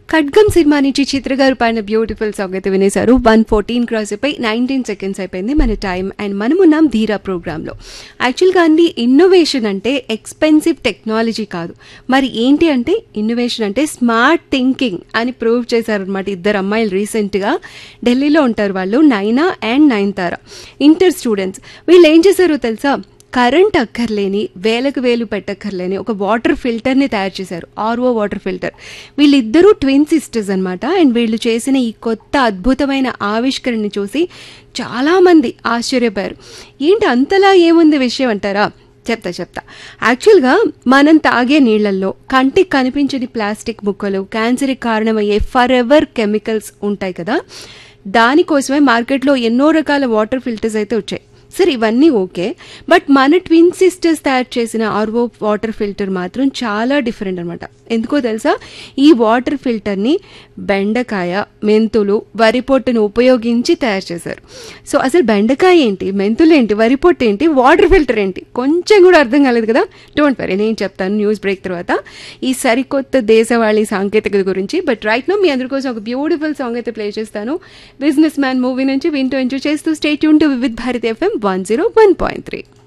ఖడ్గం సినిమా నుంచి చిత్ర గారు పైన బ్యూటిఫుల్ సాంగ్ అయితే వినేశారు వన్ ఫోర్టీన్ క్రాస్ అయిపోయి నైన్టీన్ సెకండ్స్ అయిపోయింది మన టైం అండ్ మనమున్నాం ధీరా ప్రోగ్రాంలో యాక్చువల్గా అండి ఇన్నోవేషన్ అంటే ఎక్స్పెన్సివ్ టెక్నాలజీ కాదు మరి ఏంటి అంటే ఇన్నోవేషన్ అంటే స్మార్ట్ థింకింగ్ అని ప్రూవ్ చేశారనమాట ఇద్దరు అమ్మాయిలు రీసెంట్గా ఢిల్లీలో ఉంటారు వాళ్ళు నైనా అండ్ నయన్తారా ఇంటర్ స్టూడెంట్స్ వీళ్ళు ఏం చేశారో తెలుసా కరెంట్ అక్కర్లేని వేలకు వేలు పెట్టక్కర్లేని ఒక వాటర్ ఫిల్టర్ని తయారు చేశారు ఆర్ఓ వాటర్ ఫిల్టర్ వీళ్ళిద్దరూ ట్విన్ సిస్టర్స్ అనమాట అండ్ వీళ్ళు చేసిన ఈ కొత్త అద్భుతమైన ఆవిష్కరణని చూసి చాలామంది ఆశ్చర్యపోయారు ఏంటి అంతలా ఏముంది విషయం అంటారా చెప్తా చెప్తా యాక్చువల్గా మనం తాగే నీళ్లలో కంటికి కనిపించని ప్లాస్టిక్ ముక్కలు క్యాన్సర్కి కారణమయ్యే ఫర్ ఎవర్ కెమికల్స్ ఉంటాయి కదా దానికోసమే మార్కెట్లో ఎన్నో రకాల వాటర్ ఫిల్టర్స్ అయితే వచ్చాయి సరే ఇవన్నీ ఓకే బట్ మన ట్విన్ సిస్టర్స్ తయారు చేసిన ఆర్వో వాటర్ ఫిల్టర్ మాత్రం చాలా డిఫరెంట్ అనమాట ఎందుకో తెలుసా ఈ వాటర్ ఫిల్టర్ని బెండకాయ మెంతులు వరి పొట్టును ఉపయోగించి తయారు చేశారు సో అసలు బెండకాయ ఏంటి మెంతులు ఏంటి వరి పొట్టు ఏంటి వాటర్ ఫిల్టర్ ఏంటి కొంచెం కూడా అర్థం కాలేదు కదా డోంట్ వరీ నేను చెప్తాను న్యూస్ బ్రేక్ తర్వాత ఈ సరికొత్త దేశవాళీ సాంకేతికత గురించి బట్ రైట్ నో మీ అందరి కోసం ఒక బ్యూటిఫుల్ సాంగ్ అయితే ప్లే చేస్తాను బిజినెస్ మ్యాన్ మూవీ నుంచి వింటూ ఎంజాయ్ చేస్తూ స్టేట్ యూన్ to Vividh Bharat FM one zero one point three